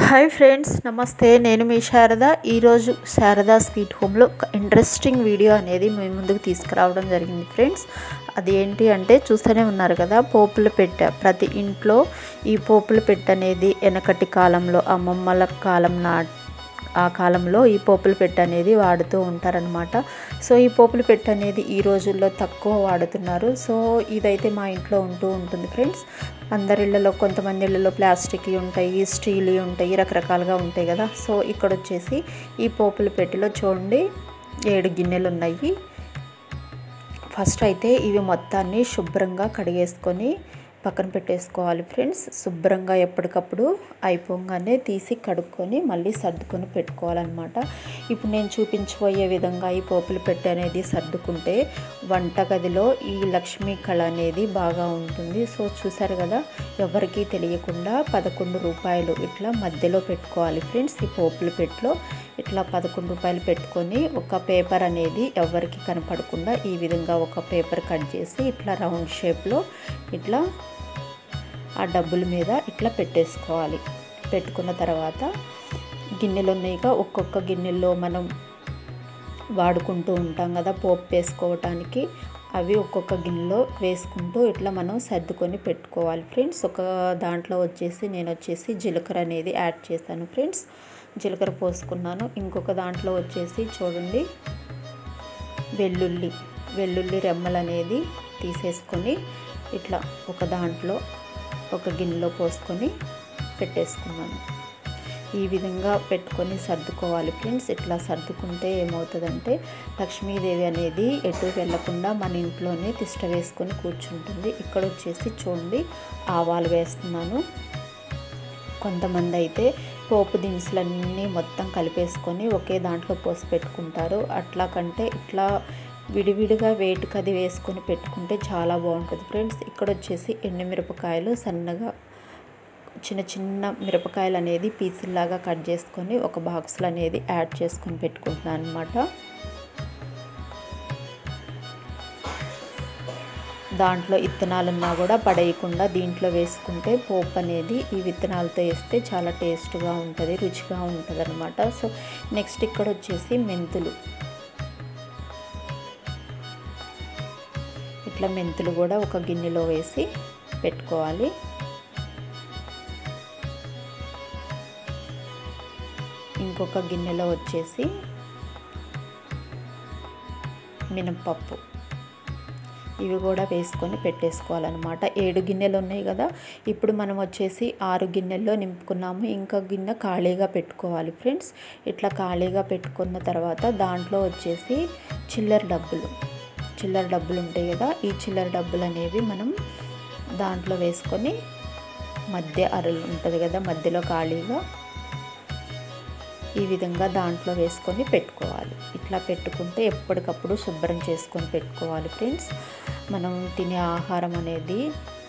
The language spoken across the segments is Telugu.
హాయ్ ఫ్రెండ్స్ నమస్తే నేను మీ శారద ఈరోజు శారదా స్వీట్ హోమ్లో ఒక ఇంట్రెస్టింగ్ వీడియో అనేది మీ ముందుకు తీసుకురావడం జరిగింది ఫ్రెండ్స్ అది ఏంటి అంటే చూస్తూనే ఉన్నారు కదా పోపుల పెట్టె ప్రతి ఇంట్లో ఈ పోపుల పెట్టె అనేది వెనకటి కాలంలో అమ్మమ్మల కాలం నా ఆ కాలంలో ఈ పోపుల పెట్టె అనేది వాడుతూ ఉంటారనమాట సో ఈ పోపుల పెట్టె అనేది ఈ రోజుల్లో తక్కువ వాడుతున్నారు సో ఇదైతే మా ఇంట్లో ఉంటూ ఉంటుంది ఫ్రెండ్స్ అందరి ఇళ్ళలో కొంతమంది ఇళ్ళలో ప్లాస్టిక్ ఉంటాయి స్టీల్ ఉంటాయి రకరకాలుగా ఉంటాయి కదా సో ఇక్కడ వచ్చేసి ఈ పోపుల పెట్టెలో చూడండి ఏడు గిన్నెలు ఉన్నాయి ఫస్ట్ అయితే ఇవి మొత్తాన్ని శుభ్రంగా కడిగేసుకొని పక్కన పెట్టేసుకోవాలి ఫ్రెండ్స్ శుభ్రంగా ఎప్పటికప్పుడు అయిపోగానే తీసి కడుక్కొని మళ్ళీ సర్దుకొని పెట్టుకోవాలన్నమాట ఇప్పుడు నేను చూపించబోయే విధంగా ఈ పోపులు పెట్టె అనేది సర్దుకుంటే వంటగదిలో ఈ లక్ష్మీ కళ అనేది బాగా ఉంటుంది సో చూసారు కదా ఎవరికీ తెలియకుండా పదకొండు రూపాయలు ఇట్లా మధ్యలో పెట్టుకోవాలి ఫ్రెండ్స్ ఈ పోపుల పెట్టెలో ఇట్లా పదకొండు రూపాయలు పెట్టుకొని ఒక పేపర్ అనేది ఎవరికి కనపడకుండా ఈ విధంగా ఒక పేపర్ కట్ చేసి ఇట్లా రౌండ్ షేప్లో ఇట్లా ఆ డబ్బుల మీద ఇట్లా పెట్టేసుకోవాలి పెట్టుకున్న తర్వాత గిన్నెలు ఉన్నాయిగా ఒక్కొక్క గిన్నెల్లో మనం వాడుకుంటూ ఉంటాం కదా పోపు వేసుకోవటానికి అవి ఒక్కొక్క గిన్నెలో వేసుకుంటూ ఇట్లా మనం సర్దుకొని పెట్టుకోవాలి ఫ్రెండ్స్ ఒక దాంట్లో వచ్చేసి నేను వచ్చేసి జీలకర్ర అనేది యాడ్ చేశాను ఫ్రెండ్స్ జీలకర్ర పోసుకున్నాను ఇంకొక దాంట్లో వచ్చేసి చూడండి వెల్లుల్లి వెల్లుల్లి రెమ్మలు అనేది తీసేసుకొని ఇట్లా ఒక దాంట్లో ఒక గిన్నెలో పోసుకొని పెట్టేసుకున్నాను ఈ విధంగా పెట్టుకొని సర్దుకోవాలి ఫ్రెండ్స్ ఇట్లా సర్దుకుంటే ఏమవుతుందంటే లక్ష్మీదేవి అనేది ఎటు వెళ్లకుండా మన ఇంట్లోనే తిష్ట వేసుకొని కూర్చుంటుంది ఇక్కడ వచ్చేసి చూడండి ఆవాలు వేస్తున్నాను కొంతమంది అయితే పోపు దినుసులన్నీ మొత్తం కలిపేసుకొని ఒకే దాంట్లో పోసి పెట్టుకుంటారు అట్లా కంటే ఇట్లా విడివిడిగా వేటికి అది వేసుకొని పెట్టుకుంటే చాలా బాగుంటుంది ఫ్రెండ్స్ ఇక్కడ వచ్చేసి ఎండుమిరపకాయలు సన్నగా చిన్న చిన్న మిరపకాయలు అనేది పీసుల్లాగా కట్ చేసుకొని ఒక బాక్స్లో అనేది యాడ్ చేసుకొని పెట్టుకుంటున్నాను అనమాట దాంట్లో విత్తనాలున్నా కూడా పడేయకుండా దీంట్లో వేసుకుంటే పోపు అనేది ఈ విత్తనాలతో వేస్తే చాలా టేస్ట్గా ఉంటుంది రుచిగా ఉంటుంది అనమాట సో నెక్స్ట్ ఇక్కడ వచ్చేసి మెంతులు ఇట్లా మెంతులు కూడా ఒక గిన్నెలో వేసి పెట్టుకోవాలి ఇంకొక గిన్నెలో వచ్చేసి మినప్పప్పు ఇవి కూడా వేసుకొని పెట్టేసుకోవాలన్నమాట ఏడు గిన్నెలు ఉన్నాయి కదా ఇప్పుడు మనం వచ్చేసి ఆరు గిన్నెల్లో నింపుకున్నాము ఇంకా గిన్నె ఖాళీగా పెట్టుకోవాలి ఫ్రెండ్స్ ఇట్లా ఖాళీగా పెట్టుకున్న తర్వాత దాంట్లో వచ్చేసి చిల్లర డబ్బులు చిల్లర డబ్బులు ఉంటాయి కదా ఈ చిల్లర డబ్బులు అనేవి మనం దాంట్లో వేసుకొని మధ్య అరలు ఉంటుంది కదా మధ్యలో ఖాళీగా ఈ విధంగా దాంట్లో వేసుకొని పెట్టుకోవాలి ఇట్లా పెట్టుకుంటే ఎప్పటికప్పుడు శుభ్రం చేసుకొని పెట్టుకోవాలి ఫ్రెండ్స్ మనం తినే ఆహారం అనేది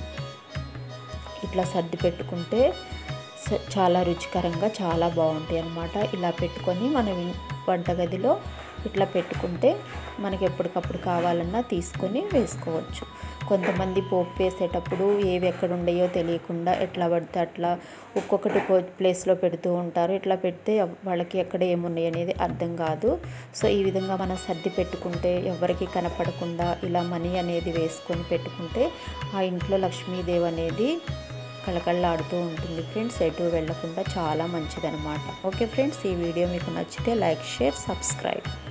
ఇట్లా సర్ది పెట్టుకుంటే చాలా రుచికరంగా చాలా బాగుంటాయి అన్నమాట ఇలా పెట్టుకొని మనం వంటగదిలో ఇట్లా పెట్టుకుంటే మనకి ఎప్పటికప్పుడు కావాలన్నా తీసుకొని వేసుకోవచ్చు కొంతమంది పోపు వేసేటప్పుడు ఏవి ఎక్కడ ఉండయో తెలియకుండా ఎట్లా పడితే అట్లా ఒక్కొక్కటి ప్లేస్లో పెడుతూ ఉంటారు ఇట్లా పెడితే వాళ్ళకి ఎక్కడ ఏమున్నాయి అనేది అర్థం కాదు సో ఈ విధంగా మనం సర్ది పెట్టుకుంటే ఎవరికి కనపడకుండా ఇలా మనీ అనేది వేసుకొని పెట్టుకుంటే ఆ ఇంట్లో లక్ష్మీదేవి అనేది కళకళలాడుతూ ఉంటుంది ఫ్రెండ్స్ ఎటు వెళ్లకుండా చాలా మంచిదనమాట ఓకే ఫ్రెండ్స్ ఈ వీడియో మీకు నచ్చితే లైక్ షేర్ సబ్స్క్రైబ్